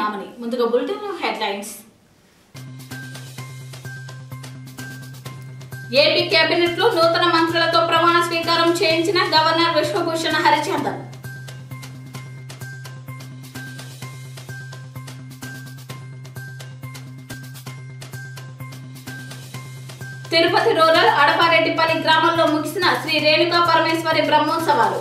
యామని ముందుగా bulletin headlines AP cabinet లో నూతన మంత్రులతో ప్రమాణ స్వీకారం చేయించిన గవర్నర్ విశ్వభూషణ్ హరిచందన్ తిరుపతి రూరల్ అడపారెడ్డిపల్లి గ్రామంలో ముగిసిన శ్రీ రేణుకా పరమేశ్వరి బ్రహ్మోత్సవాలు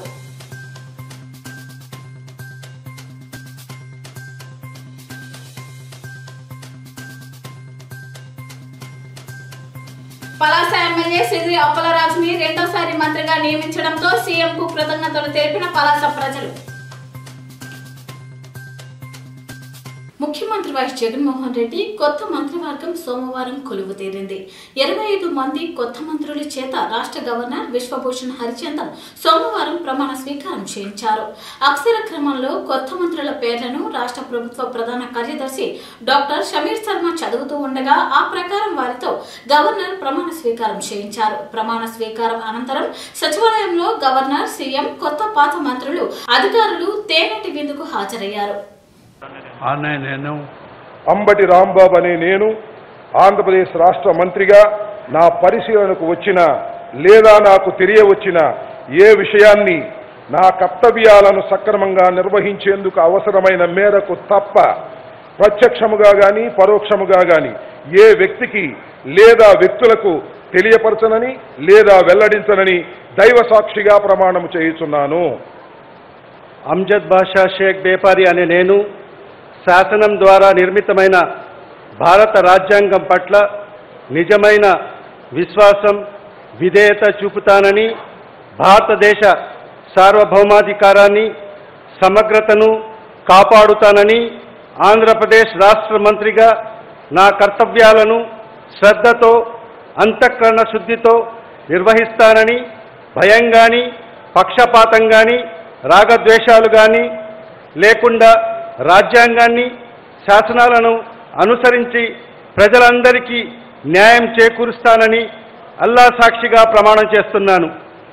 పలాస ఎమ్మెల్యే సిరి అప్పలరాజుని రెండోసారి మంత్రిగా నియమించడంతో సీఎం కు కృతజ్ఞతలు తెలిపిన పలాస ప్రజలు ముఖ్యమంత్రి వైఎస్ జగన్మోహన్ రెడ్డి కొత్త మంత్రివర్గం సోమవారం కొలువు తీరింది ఇరవై ఐదు మంది కొత్త మంత్రుల చేత రాష్ట్ర గవర్నర్ విశ్వభూషణ్ హరిచందన్ సోమవారం ప్రమాణ స్వీకారం చేయించారు అక్షర క్రమంలో కొత్త మంత్రుల పేర్లను రాష్ట్ర ప్రభుత్వ ప్రధాన కార్యదర్శి డాక్టర్ షమీర్ శర్మ చదువుతూ ఉండగా ఆ ప్రకారం వారితో గవర్నర్ ప్రమాణ స్వీకారం చేయించారు ప్రమాణ స్వీకారం అనంతరం సచివాలయంలో గవర్నర్ సీఎం కొత్త పాత మంత్రులు అధికారులు తేనెటి విందుకు హాజరయ్యారు అనే నేను అంబటి రాంబాబు అనే నేను ఆంధ్రప్రదేశ్ రాష్ట్ర మంత్రిగా నా పరిశీలనకు వచ్చిన లేదా నాకు తెలియవచ్చిన ఏ విషయాన్ని నా కర్తవ్యాలను సక్రమంగా నిర్వహించేందుకు అవసరమైన మేరకు తప్ప ప్రత్యక్షముగా గాని పరోక్షముగా గాని ఏ వ్యక్తికి లేదా వ్యక్తులకు తెలియపరచనని లేదా వెల్లడించనని దైవ సాక్షిగా ప్రమాణం చేయుచున్నాను అమ్జద్ బాషా షేక్ బేపారి అనే నేను శాసనం ద్వారా నిర్మితమైన భారత రాజ్యాంగం పట్ల నిజమైన విశ్వాసం విధేయత చూపుతానని భారతదేశ సార్వభౌమాధికారాన్ని సమగ్రతను కాపాడుతానని ఆంధ్రప్రదేశ్ రాష్ట్ర మంత్రిగా నా కర్తవ్యాలను శ్రద్ధతో అంతఃకరణ శుద్ధితో నిర్వహిస్తానని భయం కానీ పక్షపాతం కానీ రాగద్వేషాలు కానీ లేకుండా రాజ్యాంగాన్ని శాసనాలను అనుసరించి ప్రజలందరికీ న్యాయం చేకూరుస్తానని అల్లా సాక్షిగా ప్రమాణం చేస్తున్నాను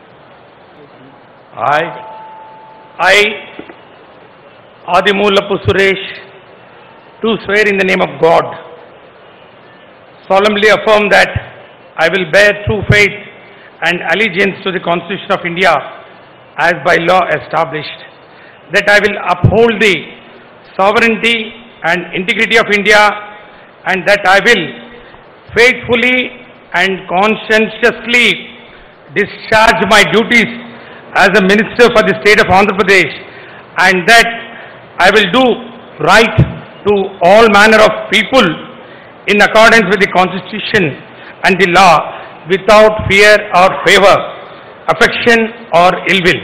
I, I, Adimulapu Suresh, do swear in the name of God, solemnly affirm that I will bear true faith and allegiance to the Constitution of India as by law established, that I will uphold the sovereignty and integrity of India, and that I will faithfully and conscientiously discharge my duties as a minister for the state of Andhra Pradesh and that I will do right to all manner of people in accordance with the constitution and the law without fear or favor, affection or ill will.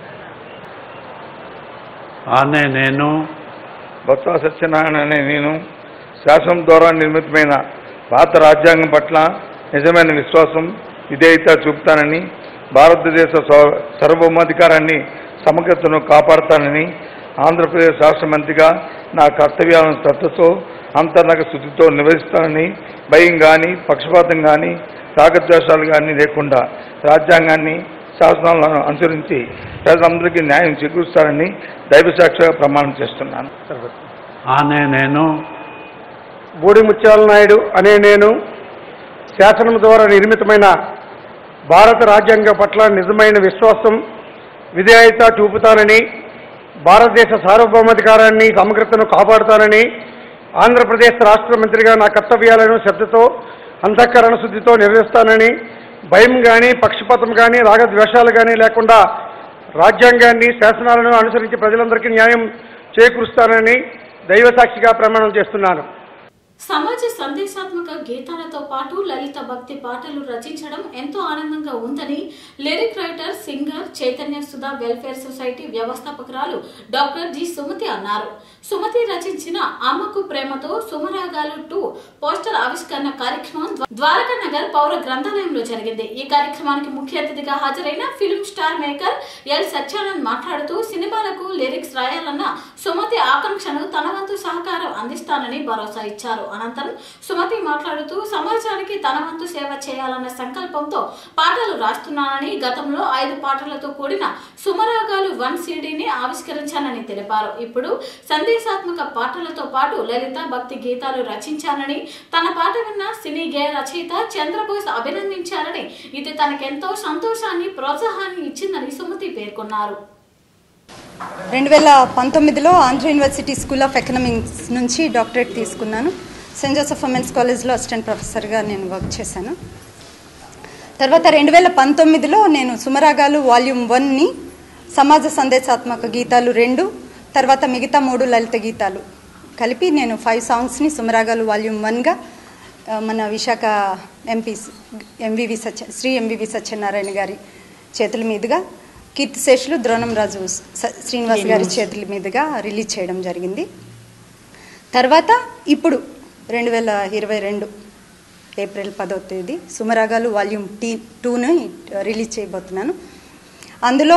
అనే నేను బొత్స సత్యనారాయణ అనే నేను శాసనం ద్వారా నిర్మితమైన భారత రాజ్యాంగం పట్ల నిజమైన విశ్వాసం విధేయత చూపుతానని భారతదేశ సర్వ- సార్వభౌమాధికారాన్ని సమగ్రతను కాపాడుతానని ఆంధ్రప్రదేశ్ రాష్ట్ర మంత్రిగా నా కర్తవ్యాలను శ్రద్ధతో అంతర్నక శుద్ధితో నిర్వహిస్తానని భయం కానీ పక్షపాతం కానీ రాగద్వేషాలు కానీ లేకుండా రాజ్యాంగాన్ని శాసనాలను అనుసరించి ప్రజలందరికీ న్యాయం చేకూరుస్తానని దైవసాక్షిగా ప్రమాణం చేస్తున్నాను అనే నేను బూడి ముత్యాల నాయుడు అనే నేను శాసనం ద్వారా నిర్మితమైన భారత రాజ్యాంగం పట్ల నిజమైన విశ్వాసం విధేయత చూపుతానని భారతదేశ సార్వభౌమాధికారాన్ని సమగ్రతను కాపాడుతానని ఆంధ్రప్రదేశ్ రాష్ట్ర మంత్రిగా నా కర్తవ్యాలను శ్రద్ధతో అంతఃకరణ శుద్ధితో నిర్వహిస్తానని భయం కానీ పక్షపాతం కానీ రాగద్వేషాలు కానీ లేకుండా రాజ్యాంగాన్ని శాసనాలను అనుసరించి ప్రజలందరికీ న్యాయం చేకూరుస్తానని దైవసాక్షిగా ప్రమాణం చేస్తున్నాను సమాజ సందేశాత్మక గీతాలతో పాటు లలిత భక్తి పాటలు రచించడం ఎంతో ఆనందంగా ఉందని lyric writer singer Chaitanya Sudha welfare society వ్యవస్థాపకురాలు డాక్టర్ జి సుమతి అన్నారు సుమతి రచించిన అమ్మకు ప్రేమతో సుమరాగాలు టూ పోస్టర్ ఆవిష్కరణ కార్యక్రమం ద్వా- ద్వారకా నగర్ పౌర గ్రంథాలయంలో జరిగింది ఈ కార్యక్రమానికి ముఖ్య అతిథిగా హాజరైన film star maker L Satyanand మాట్లాడుతూ సినిమాలకు లిరిక్స్ రాయాలన్న సుమతి ఆకాంక్షను తన వంతు సహకారం అందిస్తానని భరోసా ఇచ్చారు అనంతరం సుమతి మాట్లాడుతూ సమాజానికి తన వంతు సేవ చేయాలన్న సంకల్పంతో పాటలు రాస్తున్నానని గతంలో ఐదు పాటలతో కూడిన సుమరాగాలు వన్ సీడీని ఆవిష్కరించానని తెలిపారు ఇప్పుడు సందేశ్ సందేశాత్మక పాటలతో పాటు లలిత భక్తి గీతాలు రచించానని తన పాట విన్న సినీ గేయ రచయిత చంద్రబోస్ అభినందించారని ఇది తనకెంతో సంతోషాన్ని ప్రోత్సాహాన్ని ఇచ్చిందని సుమతి పేర్కొన్నారు రెండు వేల పంతొమ్మిదిలో Andhra university school of economics నుంచి డాక్టరేట్ తీసుకున్నాను సెయింట్ జోసెఫ్ ఉమెన్స్ కాలేజ్లో అసిస్టెంట్ ప్రొఫెసర్గా నేను వర్క్ చేశాను తర్వాత రెండు వేల పంతొమ్మిదిలో నేను సుమరాగాలు వాల్యూమ్ వన్ని సమాజ సందేశాత్మక గీతాలు రెండు తర్వాత మిగతా మూడు లలిత గీతాలు కలిపి నేను ఫైవ్ సాంగ్స్ని సుమరాగాలు వాల్యూమ్ వన్గా ఆ, మన Visakha MP MVV Satya Sri MVV Satyanarayana గారి చేతుల మీదుగా కీర్తిశేషులు ద్రోణం రాజు స- శ్రీనివాస్ గారి చేతుల మీదుగా రిలీజ్ చేయడం జరిగింది తర్వాత ఇప్పుడు రెండు వేల ఇరవై రెండు ఏప్రిల్ పదో తేదీ సుమరాగాలు వాల్యూమ్ టీ టూని రిలీజ్ చేయబోతున్నాను అందులో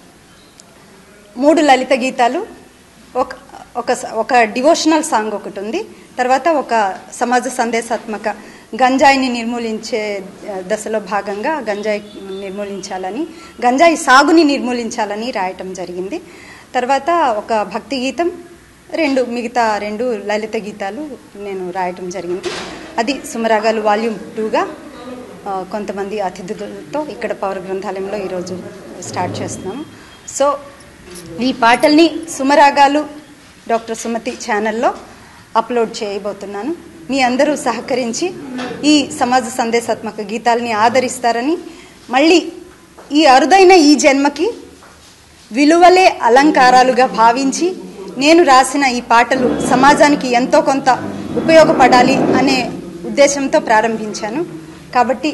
మూడు లలిత గీతాలు ఒక ఒక స- ఒక డివోషనల్ సాంగ్ ఒకటి ఉంది తర్వాత ఒక సమాజ సందేశాత్మక గంజాయిని నిర్మూలించే ఆ, దశలో భాగంగా గంజాయి నిర్మూలించాలని గంజాయి సాగుని నిర్మూలించాలని రాయటం జరిగింది తర్వాత ఒక భక్తి గీతం రెండు మిగతా రెండు లలిత గీతాలు నేను రాయటం జరిగింది అది సుమరాగాలు వాల్యూమ్ టూగా ఆ, కొంతమంది అతిథులతో ఇక్కడ పౌర గ్రంథాలయంలో ఈరోజు స్టార్ట్ చేస్తున్నాము సో ఈ పాటల్ని సుమరాగాలు డాక్టర్ సుమతి ఛానల్లో అప్లోడ్ చేయబోతున్నాను మీ అందరూ సహకరించి ఈ సమాజ సందేశాత్మక గీతాలని ఆదరిస్తారని మళ్ళీ ఈ అరుదైన ఈ జన్మకి విలువలే అలంకారాలుగా భావించి నేను రాసిన ఈ పాటలు సమాజానికి ఎంతో కొంత ఉపయోగపడాలి అనే ఉద్దేశంతో ప్రారంభించాను కాబట్టి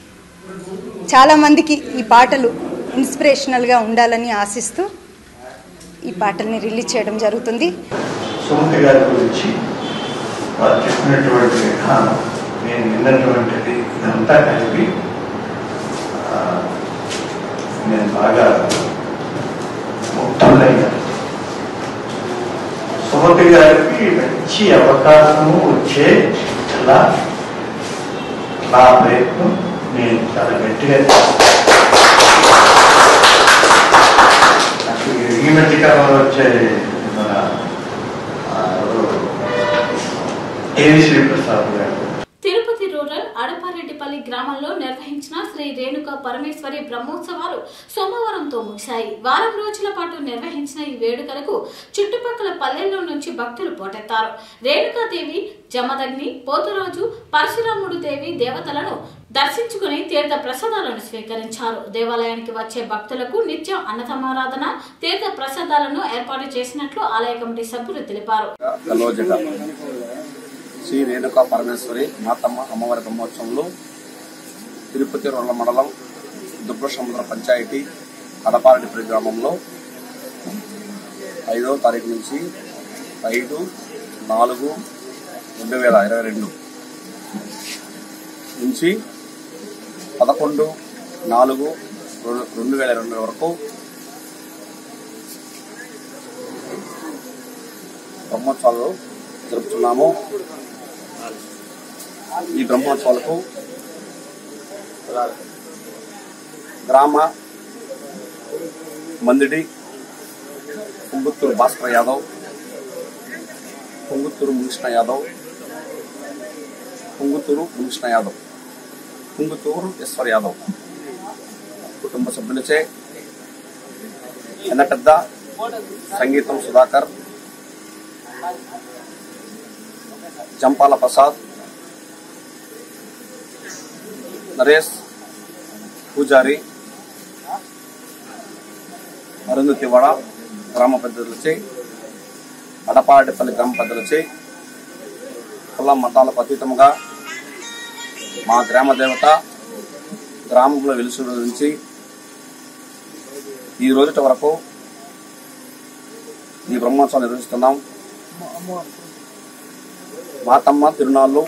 చాలామందికి ఈ పాటలు ఇన్స్పిరేషనల్గా ఉండాలని ఆశిస్తూ ఈ పాటల్ని రిలీజ్ చేయడం జరుగుతుంది సుమతి గారి గురించి వారు చెప్పినటువంటి విధానం నేను విన్నటువంటిది ఇదంతా కలిపి ఆ, నేను బాగా ముగ్ధులయ్యాను సుమతి గారికి మంచి అవకాశము వచ్చే ఇలా నా ప్రయత్నం నేను చాలా గట్టిగా చేస్తాను. నాకు ఈ మధ్య కాలంలో వచ్చే మన ఏవి శ్రీప్రసాద్ గారు తిరుపతి రూరల్ అడపారెడ్డిపల్లి గ్రామంలో నిర్వహించిన శ్రీ రేణుక పరమేశ్వరి బ్రహ్మోత్సవాలు సోమవారంతో ముగిశాయి వారం రోజుల పాటు నిర్వహించిన ఈ వేడుకలకు చుట్టుపక్కల పల్లెల్లో నుంచి భక్తులు పోటెత్తారు రేణుకాదేవి జమదగ్ని పోతురాజు పరశురాముడు దేవి దేవతలను దర్శించుకుని తీర్థ ప్రసాదాలను స్వీకరించారు దేవాలయానికి వచ్చే భక్తులకు నిత్యం అన్నసమారాధన తీర్థ ప్రసాదాలను ఏర్పాటు చేసినట్లు ఆలయ కమిటీ సభ్యులు తెలిపారు కలోజట శ్రీ రేణుకా పరమేశ్వరి మాతమ్మ అమ్మవారి బ్రహ్మోత్సవంలో తిరుపతి రొల్ల మండలం దుబ్బసముద్ర పంచాయతీ అడపారెడ్డిపల్లి గ్రామంలో ఐదో తారీఖు నుంచి ఐదు నాలుగు రెండు వేల ఇరవై రెండు నుంచి పదకొండు నాలుగు రెండు- రెండు వేల ఇరవై రెండు వరకు బ్రహ్మోత్సవాలు జరుపుతున్నాము ఈ బ్రహ్మోత్సవాలకు గ్రామ మందిడి కుంగుత్తూరు భాస్కర్ యాదవ్ కుంగుత్తూరు మునిష్ణ యాదవ్ కుంగుత్తూరు మునిష్ణ యాదవ్ కుంగుత్తూరు ఈశ్వర్ యాదవ్ కుటుంబ సభ్యులచే ఎన్నపెద్ద సంగీతం సుధాకర్ జంపాల ప్రసాద్ నరేష్ పూజారి అరుంధతివాడ గ్రామ పెద్దలచే అడపాడిపల్లి గ్రామ పెద్దలచే కుల మతాలకు అతీతంగా మా గ్రామ దేవత గ్రామంలో వెలుసు నుంచి ఈ రోజుటి వరకు ఈ బ్రహ్మోత్సవం నిర్వహిస్తున్నాం మాతమ్మ తిరునాళ్ళు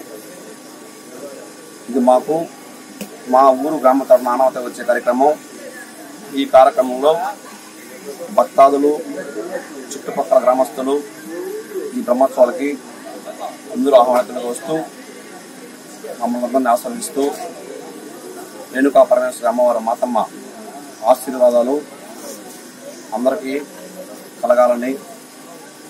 ఇది మాకు మా ఊరు గ్రామ తరఫున ఆనవత వచ్చే కార్యక్రమం ఈ కార్యక్రమంలో భక్తాదులు చుట్టుపక్కల గ్రామస్తులు ఈ బ్రహ్మోత్సవాలకి అందరూ ఆహ్వానితులుగా వస్తూ మమ్మల్ని అందరినీ ఆస్వాదిస్తూ రేణుకా పరమేశ్వరి అమ్మవారి మాతమ్మ ఆశీర్వాదాలు అందరికీ కలగాలని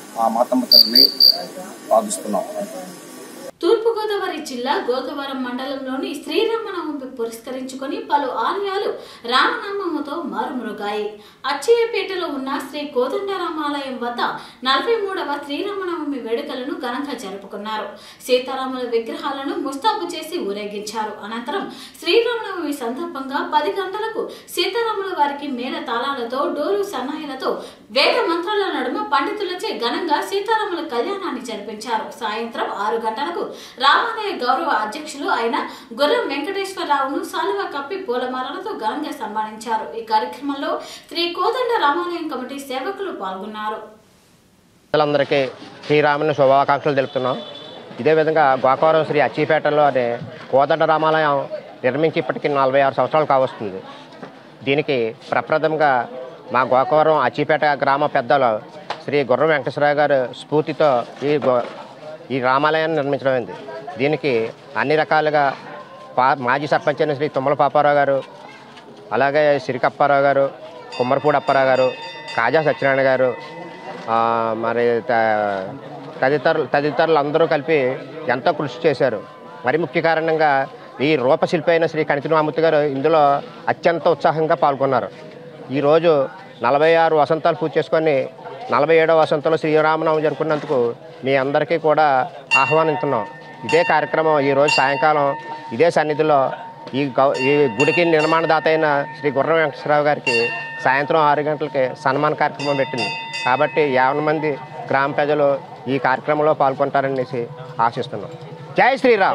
ఆ మాతమ్మ తల్లిని ప్రార్థిస్తున్నాం తూర్పుగోదావరి జిల్లా గోకవరం మండలంలోని శ్రీరామనవమి పురస్కరించుకొని పలు ఆలయాలు రామనామముతో మారుమురుగాయి అచ్చయ్యపేటలో ఉన్న శ్రీ కోదండరామాలయం వద్ద నలభై మూడవ శ్రీరామనవమి వేడుకలను ఘనంగా జరుపుకున్నారు సీతారాముల విగ్రహాలను ముస్తాబు చేసి ఊరేగించారు అనంతరం శ్రీరామనవమి సందర్భంగా పది గంటలకు సీతారాముల వారికి మేళ తాళాలతో డోలు సన్నాయిలతో వేద మంత్రాల నడుమ పండితులచే ఘనంగా సీతారాముల కళ్యాణాన్ని జరిపించారు సాయంత్రం ఆరు గంటలకు రామాలయ గౌరవ అధ్యక్షులు అయిన గుర్రం వెంకటేశ్వరరావును సాలువ కప్పి పూలమాలలతో ఘనంగా సన్మానించారు ఈ కార్యక్రమంలో శ్రీ కోదండ రామాలయం కమిటీ సేవకులు పాల్గొన్నారు ప్రజలందరికీ శ్రీరాముని శుభాకాంక్షలు తెలుపుతున్నాం ఇదే విధంగా గోకవరం శ్రీ అచ్చిపేటలో అనే కోదండ రామాలయం నిర్మించి ఇప్పటికి నలభై ఆరు సంవత్సరాలు కావస్తుంది దీనికి ప్రప్రథమంగా మా గోకవరం అచ్చిపేట గ్రామ పెద్దలు శ్రీ గుర్రం వెంకటేశ్వరరావు గారు స్ఫూర్తితో ఈ గో ఈ రామాలయాన్ని నిర్మించడం అయింది దీనికి అన్ని రకాలుగా పా మాజీ సర్పంచ్ అయిన శ్రీ తుమ్మల పాపారావు గారు అలాగే సిరికప్పారావు గారు కుమ్మరపూడి అప్పారావు గారు కాజా సత్యనారాయణ గారు ఆ, మరి త- తదితరులు తదితరులు అందరూ కలిపి ఎంతో కృషి చేశారు మరి ముఖ్య కారణంగా ఈ రూపశిల్పి అయిన శ్రీ కణితిమామూర్తి గారు ఇందులో అత్యంత ఉత్సాహంగా పాల్గొన్నారు ఈరోజు నలభై ఆరు వసంతాలు పూర్తి చేసుకొని నలభై ఏడవ వసంతంలో శ్రీరామనవమి జరుపుకున్నందుకు మీ అందరికీ కూడా ఆహ్వానిస్తున్నాం ఇదే కార్యక్రమం ఈరోజు సాయంకాలం ఇదే సన్నిధిలో ఈ గౌ ఈ గుడికి నిర్మాణదాత అయిన శ్రీ గుర్రం వెంకటేశ్వరరావు గారికి సాయంత్రం ఆరు గంటలకి సన్మాన కార్యక్రమం పెట్టింది కాబట్టి యాభై మంది గ్రామ ప్రజలు ఈ కార్యక్రమంలో పాల్గొంటారనేసి ఆశిస్తున్నాం జై శ్రీరామ్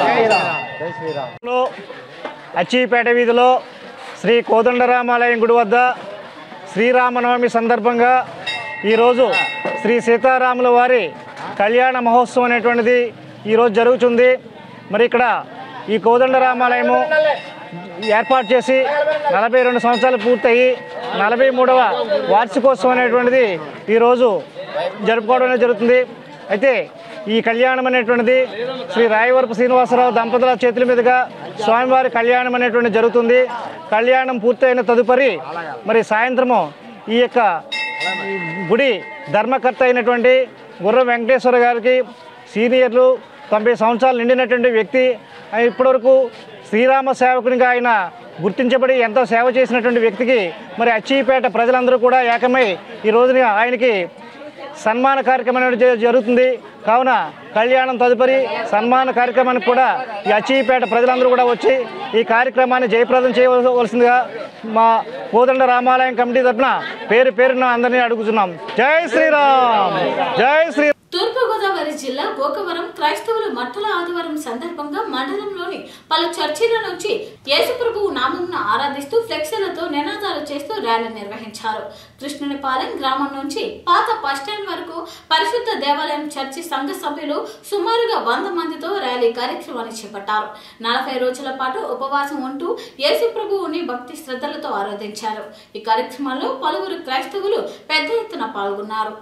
లో అచ్చిపేట వీధిలో శ్రీ కోదండరామాలయం గుడి వద్ద శ్రీరామనవమి సందర్భంగా ఈరోజు శ్రీ సీతారాముల వారి కళ్యాణ మహోత్సవం అనేటువంటిది ఈరోజు జరుగుతుంది మరి ఇక్కడ ఈ కోదండరామాలయము ఏర్పాటు చేసి నలభై రెండు సంవత్సరాలు పూర్తయి నలభై మూడవ వార్షికోత్సవం అనేటువంటిది ఈరోజు జరుపుకోవడం అనేది జరుగుతుంది అయితే ఈ కళ్యాణం అనేటువంటిది శ్రీ రాయవరపు శ్రీనివాసరావు దంపతుల చేతుల మీదుగా స్వామివారి కళ్యాణం అనేటువంటిది జరుగుతుంది కళ్యాణం పూర్తయిన తదుపరి మరి సాయంత్రము ఈ యొక్క ఈ గుడి ధర్మకర్త అయినటువంటి గుర్ర వెంకటేశ్వర గారికి సీనియర్లు తొంభై సంవత్సరాలు నిండినటువంటి వ్యక్తి ఆయన ఇప్పటివరకు శ్రీరామ సేవకునిగా ఆయన గుర్తించబడి ఎంతో సేవ చేసినటువంటి వ్యక్తికి మరి అచ్చిపేట ప్రజలందరూ కూడా ఏకమై ఈ రోజున ఆయనకి సన్మాన కార్యక్రమం అనేది జ- జరుగుతుంది కావున కళ్యాణం తదుపరి సన్మాన కార్యక్రమానికి కూడా ఈ అచ్చిపేట ప్రజలందరూ కూడా వచ్చి ఈ కార్యక్రమాన్ని జయప్రదం చేయవలసిందిగా మా కోదండ రామాలయం కమిటీ తరఫున పేరు పేరున అందరినీ అడుగుతున్నాం జై శ్రీరామ్ జై శ్రీ తూర్పుగోదావరి జిల్లా గోకవరం క్రైస్తవుల మట్టల ఆదివారం సందర్భంగా మండలంలోని పలు చర్చిల నుంచి యేసుప్రభువు నామంను ఆరాధిస్తూ ఫ్లెక్సీలతో నినాదాలు చేస్తూ ర్యాలీ నిర్వహించారు కృష్ణునిపాలెం గ్రామం నుంచి పాత బస్టాండ్ వరకు పరిశుద్ధ దేవాలయం చర్చి సంఘ సభ్యులు సుమారుగా వంద మందితో ర్యాలీ కార్యక్రమాన్ని చేపట్టారు నలభై రోజుల పాటు ఉపవాసం ఉంటూ యేసుప్రభువుని భక్తి శ్రద్ధలతో ఆరాధించారు ఈ కార్యక్రమంలో పలువురు క్రైస్తవులు పెద్ద ఎత్తున పాల్గొన్నారు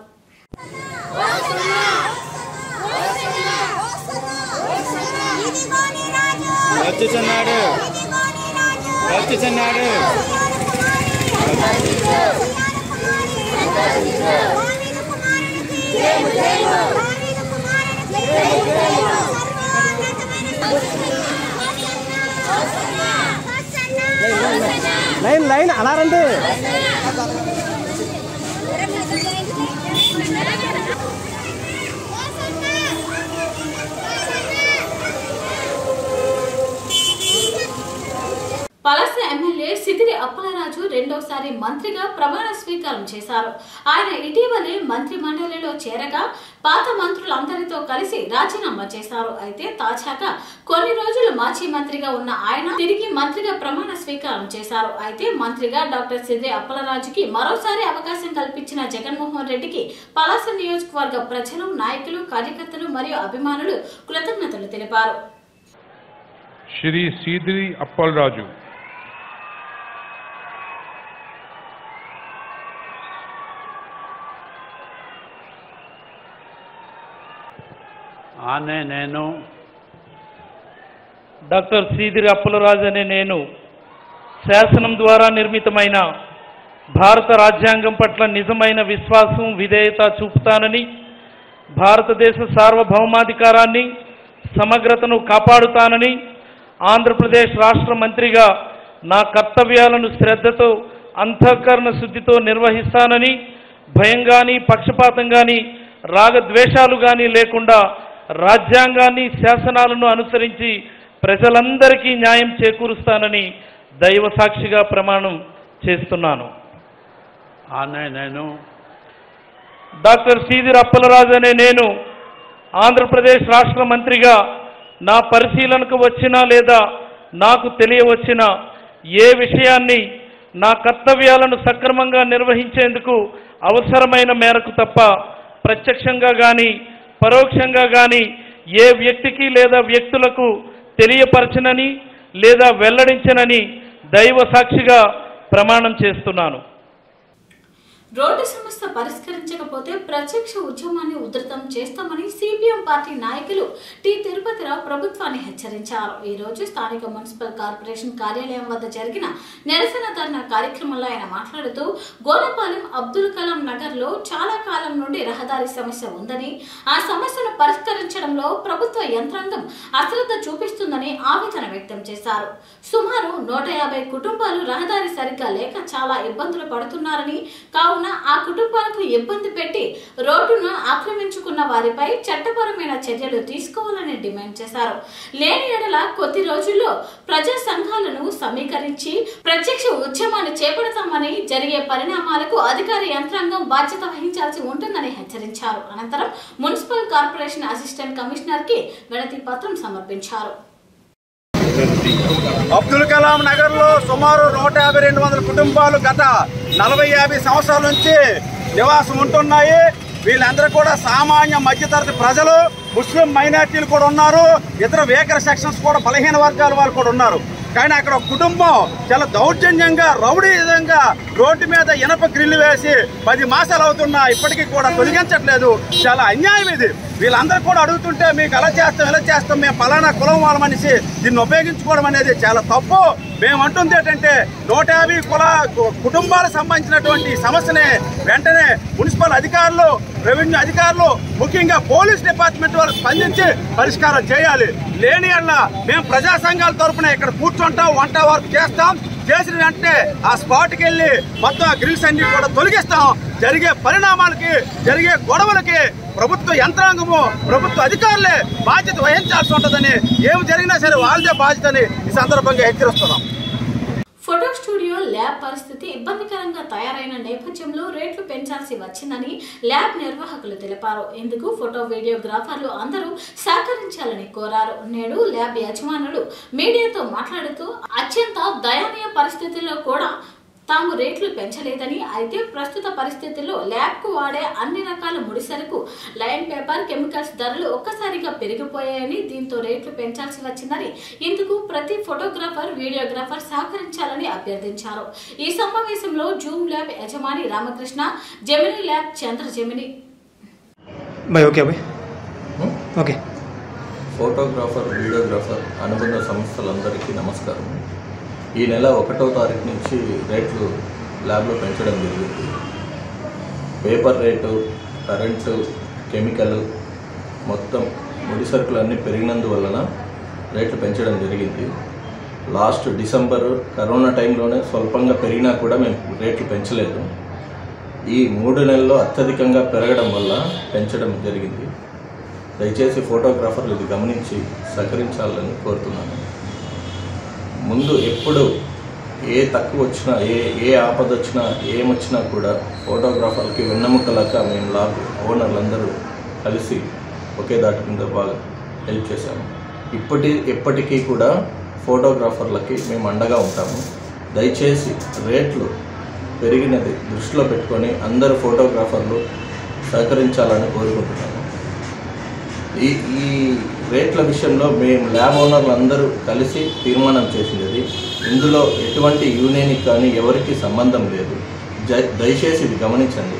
వచ్చేసన్నాడు వచ్చేసన్నాడు లైన్ లైన్ అలా రండి పలస ఎమ్మెల్యే సిదిరి అప్పలరాజు రెండోసారి మంత్రిగా ప్రమాణ స్వీకారం చేశారు ఆయన ఇటీవలే మంత్రి మండలిలో చేరగా పాత మంత్రులందరితో కలిసి రాజీనామా చేశారు అయితే తాజాగా కొన్ని రోజులు మాజీ మంత్రిగా ఉన్న ఆయన తిరిగి మంత్రిగా ప్రమాణ స్వీకారం చేశారు అయితే మంత్రిగా డాక్టర్ సిదిరి అప్పలరాజుకి మరోసారి అవకాశం కల్పించిన జగన్మోహన్ రెడ్డికి పలాస నియోజకవర్గ ప్రజలు నాయకులు కార్యకర్తలు మరియు అభిమానులు కృతజ్ఞతలు తెలిపారు శ్రీ సీదిరి అప్పలరాజు ఆనే నేను డాక్టర్ సీదిరి అప్పలరాజు అనే నేను శాసనం ద్వారా నిర్మితమైన భారత రాజ్యాంగం పట్ల నిజమైన విశ్వాసం విధేయత చూపుతానని భారతదేశ సార్వభౌమాధికారాన్ని సమగ్రతను కాపాడుతానని ఆంధ్రప్రదేశ్ రాష్ట్ర మంత్రిగా నా కర్తవ్యాలను శ్రద్ధతో అంతఃకరణ శుద్ధితో నిర్వహిస్తానని భయం కానీ పక్షపాతం కానీ రాగద్వేషాలు కానీ లేకుండా రాజ్యాంగాన్ని శాసనాలను అనుసరించి ప్రజలందరికీ న్యాయం చేకూరుస్తానని దైవ సాక్షిగా ప్రమాణం చేస్తున్నాను ఆనే నేను డాక్టర్ సీదిర్ అప్పలరాజు అనే నేను ఆంధ్రప్రదేశ్ రాష్ట్ర మంత్రిగా నా పరిశీలనకు వచ్చినా లేదా నాకు తెలియవచ్చిన ఏ విషయాన్ని నా కర్తవ్యాలను సక్రమంగా నిర్వహించేందుకు అవసరమైన మేరకు తప్ప ప్రత్యక్షంగా కానీ పరోక్షంగా కానీ ఏ వ్యక్తికి లేదా వ్యక్తులకు తెలియపరచనని లేదా వెల్లడించనని దైవ సాక్షిగా ప్రమాణం చేస్తున్నాను రోడ్డు సమస్య పరిష్కరించకపోతే ప్రత్యక్ష ఉద్యమాన్ని ఉధృతం చేస్తామని సిపిఎం పార్టీ నాయకులు టి తిరుపతిరావు ప్రభుత్వాన్ని హెచ్చరించారు ఈ రోజు స్థానిక మున్సిపల్ కార్పొరేషన్ కార్యాలయం వద్ద జరిగిన నిరసన ధర్నా కార్యక్రమంలో ఆయన మాట్లాడుతూ గోలపాలెం అబ్దుల్ కలాం నగర్ లో చాలా కాలం నుండి రహదారి సమస్య ఉందని ఆ సమస్యను పరిష్కరించడంలో ప్రభుత్వ యంత్రాంగం అశ్రద్ధ చూపిస్తుందని ఆవేదన వ్యక్తం చేశారు సుమారు నూట యాభై కుటుంబాలు రహదారి సరిగ్గా లేక చాలా ఇబ్బందులు పడుతున్నారని కావున ఆ కుటుంబాలకు ఇబ్బంది పెట్టి రోడ్డును ఆక్రమించుకున్న వారిపై చట్టపరమైన చర్యలు తీసుకోవాలని డిమాండ్ చేశారు లేని ఎడల కొద్ది రోజుల్లో ప్రజా సంఘాలను సమీకరించి ప్రత్యక్ష ఉద్యమాన్ని చేపడతామని జరిగే పరిణామాలకు అధికార యంత్రాంగం బాధ్యత వహించాల్సి ఉంటుందని హెచ్చరించారు అనంతరం మున్సిపల్ కార్పొరేషన్ అసిస్టెంట్ కమిషనర్ కి వినతి పత్రం సమర్పించారు అబ్దుల్ కలాం నగర్ లో సుమారు నూట యాభై రెండు వందల కుటుంబాలు గత నలభై యాభై సంవత్సరాల నుంచి నివాసం ఉంటున్నాయి వీళ్ళందరూ కూడా సామాన్య మధ్యతరగతి ప్రజలు ముస్లిం మైనార్టీలు కూడా ఉన్నారు ఇతర వేకర సెక్షన్స్ కూడా బలహీన వర్గాల వాళ్ళు కూడా ఉన్నారు కానీ అక్కడ ఒక కుటుంబం చాలా దౌర్జన్యంగా రౌడీ విధంగా రోడ్డు మీద ఇనప గ్రిల్లు వేసి పది మాసాలు అవుతున్నా ఇప్పటికీ కూడా తొలగించట్లేదు చాలా అన్యాయం ఇది వీళ్ళందరూ కూడా అడుగుతుంటే మీకు అలా చేస్తాం ఇలా చేస్తాం మేము పలానా కులం వాళ్ళ మనిషి దీన్ని ఉపయోగించుకోవడం అనేది చాలా తప్పు మేము అంటుంది ఏంటంటే నూట యాభై కుల కుటుంబాలకు సంబంధించినటువంటి ఈ సమస్యని వెంటనే మున్సిపల్ అధికారులు రెవెన్యూ అధికారులు ముఖ్యంగా పోలీస్ డిపార్ట్మెంట్ వాళ్ళు స్పందించి పరిష్కారం చేయాలి లేని అల్ల మేము ప్రజా సంఘాల తరపున ఇక్కడ కూర్చుంటాం వంట వర్క్ చేస్తాం చేసిన వెంటనే ఆ స్పాట్కి వెళ్ళి మొత్తం ఆ గ్రిల్స్ అన్ని కూడా తొలగిస్తాం జరిగే పరిణామాలకి జరిగే గొడవలకి ప్రభుత్వ యంత్రాంగము ప్రభుత్వ అధికారులే బాధ్యత వహించాల్సి ఉంటుందని ఏమి జరిగినా సరే వాళ్ళదే బాధ్యతని ఈ సందర్భంగా హెచ్చరిస్తున్నాం ఫోటో స్టూడియో ల్యాబ్ పరిస్థితి ఇబ్బందికరంగా తయారైన నేపథ్యంలో రేట్లు పెంచాల్సి వచ్చిందని ల్యాబ్ నిర్వాహకులు తెలిపారు ఇందుకు ఫోటో వీడియోగ్రాఫర్లు అందరూ సహకరించాలని కోరారు నేడు ల్యాబ్ యజమానులు మీడియాతో మాట్లాడుతూ అత్యంత దయనీయ పరిస్థితుల్లో కూడా తాము రేట్లు పెంచలేదని అయితే ప్రస్తుత పరిస్థితుల్లో ల్యాబ్కు వాడే అన్ని రకాల ముడిసరుకు లైన్ పేపర్ కెమికల్స్ ధరలు ఒక్కసారిగా పెరిగిపోయాయని దీంతో రేట్లు పెంచాల్సి వచ్చిందని ఇందుకు ప్రతి ఫోటోగ్రాఫర్ వీడియోగ్రాఫర్ సహకరించాలని అభ్యర్థించారు ఈ సమావేశంలో జూమ్ ల్యాబ్ యజమాని Ramakrishna Gemini lab Chandra Gemini भाई ओके भाई ఓకే ఫోటోగ్రాఫర్ వీడియోగ్రాఫర్ అనుబంధ సంస్థలందరికీ నమస్కారం ఈ నెల ఒకటో తారీఖు నుంచి రేట్లు ల్యాబ్లో పెంచడం జరిగింది పేపర్ రేటు కరెంటు కెమికల్ మొత్తం ముడి సరుకులు అన్నీ పెరిగినందువలన రేట్లు పెంచడం జరిగింది లాస్ట్ డిసెంబర్ కరోనా టైంలోనే స్వల్పంగా పెరిగినా కూడా మేము రేట్లు పెంచలేదు ఈ మూడు నెలల్లో అత్యధికంగా పెరగడం వల్ల పెంచడం జరిగింది దయచేసి ఫోటోగ్రాఫర్లు ఇది గమనించి సహకరించాలని కోరుతున్నాను ముందు ఎప్పుడు ఏ తక్కువ వచ్చినా ఏ ఏ ఆపద వచ్చినా ఏమొచ్చినా కూడా ఫోటోగ్రాఫర్కి వెన్నెముకలక మేము లాభ ఓనర్లందరూ కలిసి ఒకే దాటి కింద బాగా హెల్ప్ చేశాము ఇప్పటి ఎప్పటికీ కూడా ఫోటోగ్రాఫర్లకి మేము అండగా ఉంటాము దయచేసి రేట్లు పెరిగినది దృష్టిలో పెట్టుకొని అందరు ఫోటోగ్రాఫర్లు సహకరించాలని కోరుకుంటున్నాను ఈ ఈ రేట్ల విషయంలో మేము ల్యాబ్ ఓనర్లు అందరూ కలిసి తీర్మానం చేసినది ఇందులో ఎటువంటి యూనియన్కి కానీ ఎవరికి సంబంధం లేదు జై- దయచేసి ఇది గమనించండి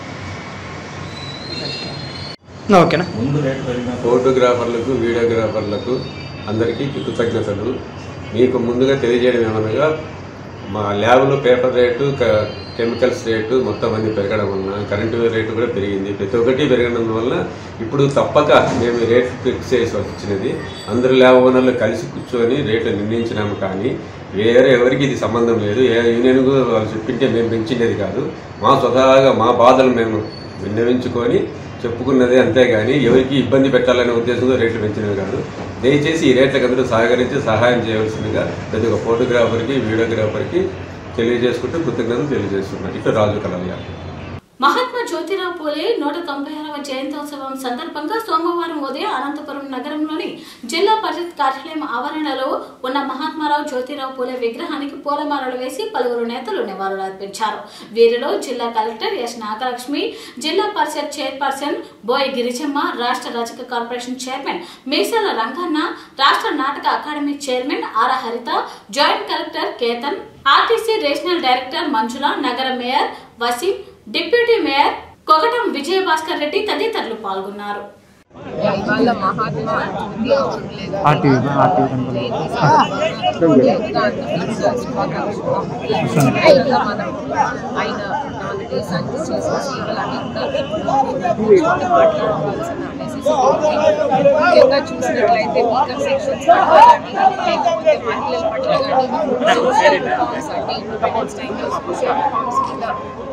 ఓకేనా ముందు రేట్ పెరిగిన ఫోటోగ్రాఫర్లకు వీడియోగ్రాఫర్లకు అందరికీ కృతజ్ఞతలు మీకు ముందుగా తెలియజేయడం ఏమనగా మా ల్యాబ్లో పేపర్ రేటు క- కెమికల్స్ రేటు మొత్తం అన్ని పెరగడం వలన కరెంటు రేటు కూడా పెరిగింది ప్రతి ఒక్కటి పెరగడం వల్ల ఇప్పుడు తప్పక మేము రేట్ ఫిక్స్ చేసి వచ్చినది అందరు ల్యాబ్ ఓనర్లు కలిసి కూర్చొని రేటు నిర్ణయించినాము కానీ వేరే ఎవరికి ఇది సంబంధం లేదు ఏ యూనియన్కు వాళ్ళు చెప్పింటే మేము పెంచినది కాదు మా స్వతహాగా మా బాధలు మేము విన్నవించుకొని చెప్పుకున్నదే అంతేగాని ఎవరికి ఇబ్బంది పెట్టాలనే ఉద్దేశంతో రేట్లు పెంచినవి కాదు దయచేసి ఈ రేట్లకు అందరూ సహకరించి సహాయం చేయవలసిందిగా ప్రతి ఒక్క ఫోటోగ్రాఫర్కి వీడియోగ్రాఫర్కి తెలియజేసుకుంటూ కృతజ్ఞతలు తెలియజేస్తున్నాను ఇటు రాజు కలయ్య మహాత్మా జ్యోతిరావు పూలే నూట తొంభై ఆరవ జయంతోత్సవం సందర్భంగా సోమవారం ఉదయం అనంతపురం నగరంలోని జిల్లా పరిషత్ కార్యాలయం ఆవరణలో ఉన్న మహాత్మారావు జ్యోతిరావు పూలే విగ్రహానికి పూలమాలలు వేసి పలువురు నేతలు నివాళులర్పించారు వీరిలో జిల్లా కలెక్టర్ ఎస్ నాగలక్ష్మి జిల్లా పరిషత్ చైర్పర్సన్ బోయ్ గిరిజమ్మ రాష్ట్ర రజక కార్పొరేషన్ చైర్మన్ మీసాల రంగన్న రాష్ట్ర నాటక academy chairman R Haritha joint collector Ketan RTC regional director Manjula నగర mayor Waseem deputy mayor Kogatam Vijayabhaskar Reddy తదితరులు పాల్గొన్నారు ఇవాళ మహాత్మా జ్యోతిరావు ఫులే గారి ఆర్టీవీ ఆర్టీవీ జయంతి సందర్భంగా ముందుగా అందరికీ శుభాకాంక్షలు. ముఖ్యంగా మనం ఆయన మన దేశానికి చేసిన సేవలన్నీ కూడా మాట్లాడుకోవాల్సిన necessity ఉంది. ముఖ్యంగా చూసినట్లయితే వీకర్ సెక్షన్స్ పట్ల కానీ లేకపోతే మహిళల పట్ల కానీ సోషల్ రిఫార్మ్స్ అంటే ఇండిపెండెన్స్ టైంలో సోషల్ రిఫార్మ్స్ మీద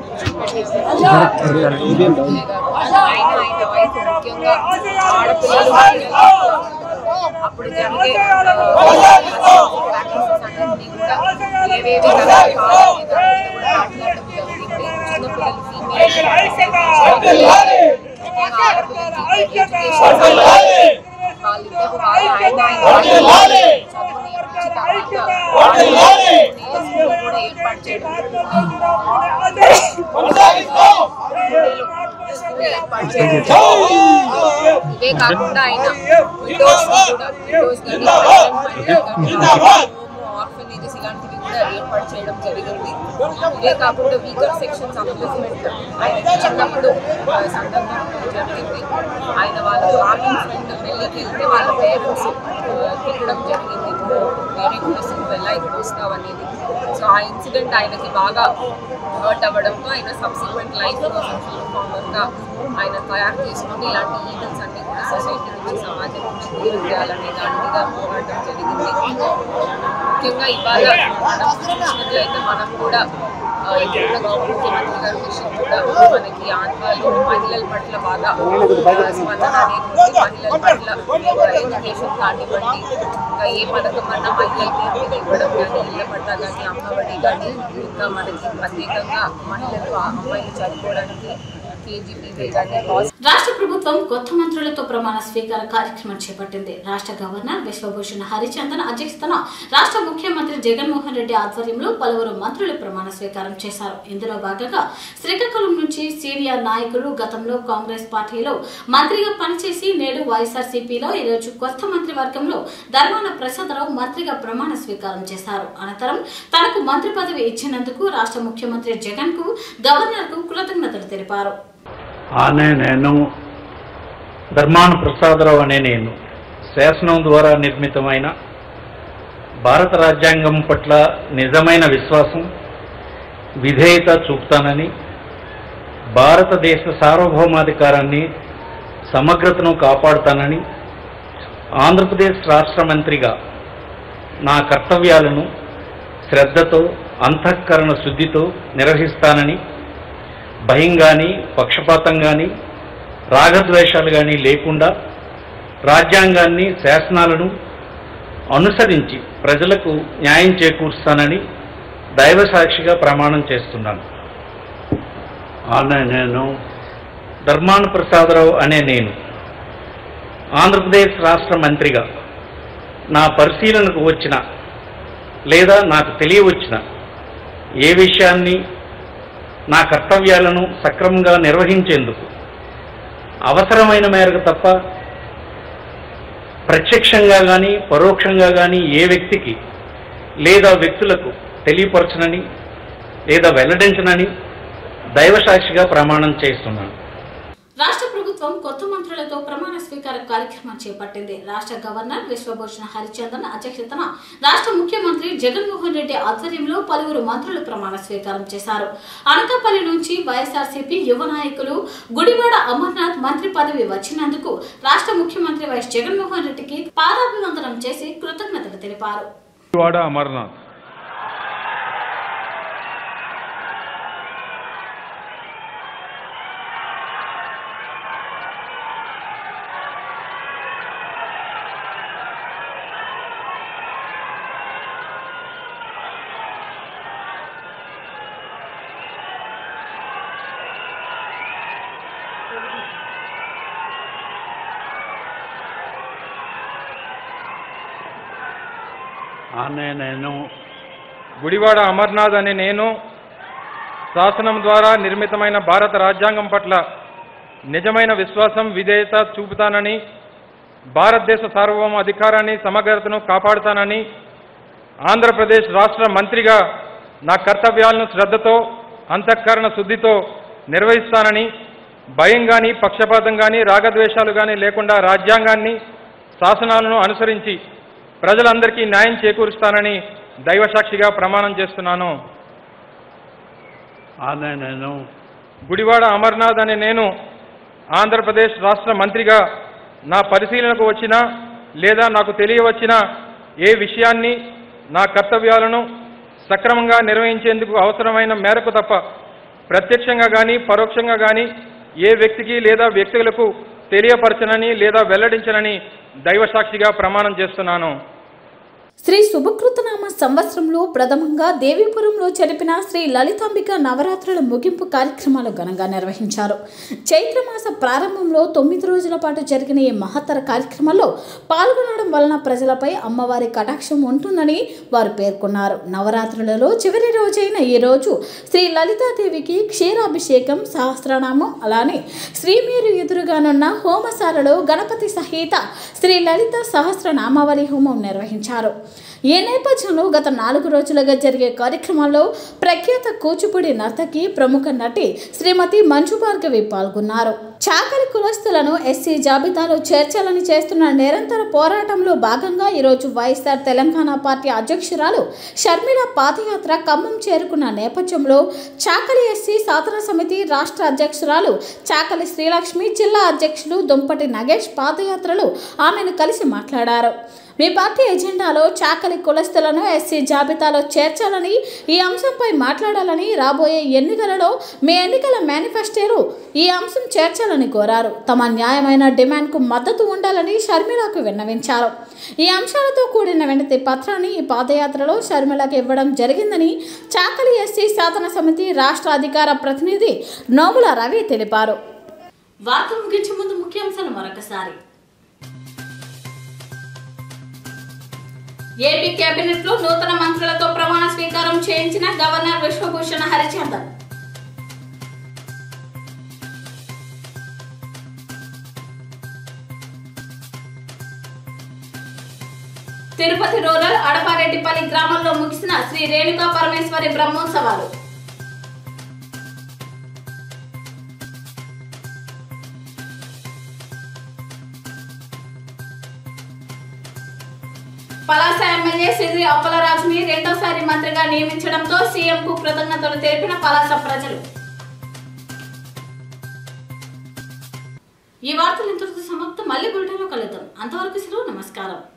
ఆయన ఆయన వైఫ్ ముఖ్యంగా ఆడపిల్లలు మహిళలు అప్పుడు జరిగే ప్రాక్టీసెస్ అన్నింటినీ కూడా ఏవేవి కరెక్ట్ కావాలి దాని మీద కూడా మాట్లాడడం జరిగింది చిన్నపిల్లలు ఫీమేల్ ముఖ్యంగా ఆడపిల్లలకి ఎడ్యుకేషన్ వాళ్ళిద్దరు వాళ్ళు ఆయన ఆయన చదువు నేర్పించి తర్వాత స్కూల్ కూడా ఏర్పాటు చేయడం స్కూల్ ఏర్పాటు చేయడం ఇవే కాకుండా ఆయన విండోస్ కూడా విండోస్ ఆర్ఫనేజెస్ ఇలాంటివి కూడా ఏర్పాటు చేయడం జరిగింది ఇవే కాకుండా వీకర్ సెక్షన్స్ అప్లిస్మెంట్ ఆయన చిన్నప్పుడు ఆ, సందర్భం జరిగింది ఆయన వాళ్ళ ఆర్మీ ఫ్రెండ్ పెళ్ళికి వెళ్తే వాళ్ళ పేరెంట్స్ తిట్టడం జరిగింది వేరే ప్లేస్కి వెళ్ళా ఇక్కడ వస్తావు అనేది సో ఆ ఇన్సిడెంట్ ఆయనకి బాగా హర్ట్ అవ్వడంతో ఆయన సబ్సిక్వెంట్ లైఫ్లో సోషల్ రిఫార్మర్గా ఆయన తయారు చేసుకుని ఇలాంటి ఈవెంట్స్ అన్ని కూడా సొసైటీ నుంచి సమాజం నుంచి దూరం చేయాలనే దాని మీద పోరాటం జరిగింది ముఖ్యంగా ఇవాళ మనం చూసినట్లయితే మనం కూడా ఆ, ఇప్పుడు గౌరవ ముఖ్యమంత్రి గారి విషయం కూడా మనకి ఆంధ్రాలో మహిళల పట్ల బాగా ఆ, స్పందన అనేది ఉంది మహిళల పట్ల ఎడ్యుకేషన్ కానివ్వండి ఇంకా ఏ పథకం అన్నా మహిళలకి మీద ఇవ్వడం కానీ ఇళ్ళ పట్ల కానీ అమ్మఒడి కానీ ఇంకా మనకి ప్రత్యేకంగా మహిళలు ఆ అమ్మాయిలు చదువుకోవడానికి కేజీబీవీ కానీ రాష్ట్ర ప్రభుత్వం కొత్త మంత్రులతో ప్రమాణ స్వీకార కార్యక్రమం చేపట్టింది రాష్ట్ర గవర్నర్ విశ్వభూషణ్ హరిచందన్ అధ్యక్షతన రాష్ట్ర ముఖ్యమంత్రి జగన్మోహన్ రెడ్డి ఆధ్వర్యంలో పలువురు మంత్రులు ప్రమాణ స్వీకారం చేశారు ఇందులో భాగంగా శ్రీకాకుళం నుంచి సీనియర్ నాయకులు గతంలో కాంగ్రెస్ పార్టీలో మంత్రిగా పనిచేసి నేడు వైఎస్ఆర్సీపీలో ఈరోజు కొత్త మంత్రివర్గంలో ధర్మాన ప్రసాదరావు మంత్రిగా ప్రమాణ స్వీకారం చేశారు అనంతరం తనకు మంత్రి పదవి ఇచ్చినందుకు రాష్ట్ర ముఖ్యమంత్రి జగన్ కు గవర్నర్ కు కృతజ్ఞతలు తెలిపారు అనే నేను ధర్మాన ప్రసాదరావు అనే నేను శాసనం ద్వారా నిర్మితమైన భారత రాజ్యాంగం పట్ల నిజమైన విశ్వాసం విధేయత చూపుతానని భారతదేశ సార్వభౌమాధికారాన్ని సమగ్రతను కాపాడుతానని ఆంధ్రప్రదేశ్ రాష్ట్ర మంత్రిగా నా కర్తవ్యాలను శ్రద్ధతో అంతఃకరణ శుద్ధితో నిర్వహిస్తానని భయం కానీ పక్షపాతం కానీ రాగద్వేషాలు కానీ లేకుండా రాజ్యాంగాన్ని శాసనాలను అనుసరించి ప్రజలకు న్యాయం చేకూరుస్తానని దైవ సాక్షిగా ప్రమాణం చేస్తున్నాను అనే నేను ధర్మాన ప్రసాదరావు అనే నేను ఆంధ్రప్రదేశ్ రాష్ట్ర మంత్రిగా నా పరిశీలనకు వచ్చిన లేదా నాకు తెలియవచ్చిన ఏ విషయాన్ని నా కర్తవ్యాలను సక్రమంగా నిర్వహించేందుకు అవసరమైన మేరకు తప్ప ప్రత్యక్షంగా కానీ పరోక్షంగా కానీ ఏ వ్యక్తికి లేదా వ్యక్తులకు తెలియపరచనని లేదా వెల్లడించనని దైవసాక్షిగా ప్రమాణం చేస్తున్నాను రాష్ట్ర ప్రభుత్వం కొత్త మంత్రులతో ప్రమాణ స్వీకార కార్యక్రమం చేపట్టింది రాష్ట్ర గవర్నర్ విశ్వభూషణ్ హరిచందన్ అధ్యక్షతన రాష్ట్ర ముఖ్యమంత్రి జగన్మోహన్ రెడ్డి ఆధ్వర్యంలో పలువురు మంత్రులు ప్రమాణ స్వీకారం చేశారు అనకాపల్లి నుంచి వైఎస్ఆర్సీపీ యువ నాయకులు గుడివాడ అమర్నాథ్ మంత్రి పదవి వచ్చినందుకు రాష్ట్ర ముఖ్యమంత్రి వైఎస్ జగన్మోహన్ రెడ్డికి పాదాభివందనం చేసి కృతజ్ఞతలు తెలిపారు వాడ అమర్నాథ్ అనే నేను గుడివాడ అమర్నాథ్ అనే నేను శాసనం ద్వారా నిర్మితమైన భారత రాజ్యాంగం పట్ల నిజమైన విశ్వాసం విధేయత చూపుతానని భారతదేశ సార్వభౌమ అధికారాన్ని సమగ్రతను కాపాడుతానని ఆంధ్రప్రదేశ్ రాష్ట్ర మంత్రిగా నా కర్తవ్యాలను శ్రద్ధతో అంతఃకరణ శుద్ధితో నిర్వహిస్తానని భయం కానీ పక్షపాతం కానీ రాగద్వేషాలు కానీ లేకుండా రాజ్యాంగాన్ని శాసనాలను అనుసరించి ప్రజలందరికీ న్యాయం చేకూరుస్తానని దైవసాక్షిగా ప్రమాణం చేస్తున్నాను అనే నేను గుడివాడ అమర్నాథ్ అనే నేను ఆంధ్రప్రదేశ్ రాష్ట్ర మంత్రిగా నా పరిశీలనకు వచ్చిన లేదా నాకు తెలియవచ్చిన ఏ విషయాన్ని నా కర్తవ్యాలను సక్రమంగా నిర్వహించేందుకు అవసరమైన మేరకు తప్ప ప్రత్యక్షంగా కానీ పరోక్షంగా కానీ ఏ వ్యక్తికి లేదా వ్యక్తులకు తెలియపరచనని లేదా వెల్లడించనని దైవసాక్షిగా ప్రమాణం చేస్తున్నాను శ్రీ శుభకృతనామ సంవత్సరంలో ప్రథమంగా దేవీపురంలో జరిపిన శ్రీ లలితాంబిక నవరాత్రుల ముగింపు కార్యక్రమాలు ఘనంగా నిర్వహించారు చైత్రమాస ప్రారంభంలో తొమ్మిది రోజుల పాటు జరిగిన ఈ మహత్తర కార్యక్రమంలో పాల్గొనడం వలన ప్రజలపై అమ్మవారి కటాక్షం ఉంటుందని వారు పేర్కొన్నారు నవరాత్రులలో చివరి రోజైన ఈ రోజు శ్రీ లలితాదేవికి క్షీరాభిషేకం సహస్రనామం అలానే శ్రీమేరు ఎదురుగానున్న హోమశాలలో గణపతి సహిత శ్రీ లలిత సహస్రనామావళి హోమం నిర్వహించారు ఈ నేపథ్యంలో గత నాలుగు రోజులుగా జరిగే కార్యక్రమాల్లో ప్రఖ్యాత కూచిపూడి నర్తకి ప్రముఖ నటి శ్రీమతి మంజు భార్గవి పాల్గొన్నారు చాకలి కులస్తులను ఎస్సీ జాబితాలో చేర్చాలని చేస్తున్న నిరంతర పోరాటంలో భాగంగా ఈరోజు వైఎస్ఆర్ తెలంగాణ పార్టీ అధ్యక్షురాలు షర్మిల పాదయాత్ర ఖమ్మం చేరుకున్న నేపథ్యంలో చాకలి ఎస్సీ సాధన సమితి రాష్ట్ర అధ్యక్షురాలు చాకలి శ్రీలక్ష్మి జిల్లా అధ్యక్షులు దుంపటి నగేష్ పాదయాత్రలు ఆమెను కలిసి మాట్లాడారు మీ పార్టీ ఎజెండాలో చాకలి కులస్తులను ఎస్సీ జాబితాలో చేర్చాలని ఈ అంశంపై మాట్లాడాలని రాబోయే ఎన్నికలలో మీ ఎన్నికల మేనిఫెస్టోలో ఈ అంశం చేర్చాలని కోరారు తమ న్యాయమైన డిమాండ్కు మద్దతు ఉండాలని షర్మిలకు విన్నవించారు ఈ అంశాలతో కూడిన వినతి పత్రాన్ని ఈ పాదయాత్రలో షర్మిలకు ఇవ్వడం జరిగిందని చాకలి ఎస్సీ సాధన సమితి రాష్ట్ర అధికార ప్రతినిధి నోముల రవి తెలిపారు వార్తలు ముగించే ముందు ముఖ్యాంశాలు మరొకసారి ఏపీ కేబినెట్ లో నూతన మంత్రులతో ప్రమాణ స్వీకారం చేయించిన గవర్నర్ విశ్వభూషణ్ హరిచందన్ తిరుపతి రూరల్ అడపారెడ్డిపల్లి గ్రామంలో ముగిసిన శ్రీ రేణుకా పరమేశ్వరి బ్రహ్మోత్సవాలు పలాస ఎమ్మెల్యే సిద్రి అప్పలరాజుని రెండోసారి మంత్రిగా నియమించడంతో సీఎంకు కృతజ్ఞతలు తెలిపిన పలాస ప్రజలు ఈ వార్తలు ఇంతటితో సమాప్తం మళ్ళీ బులెటిన్లో కలుద్దాం అంతవరకు సెలవు నమస్కారం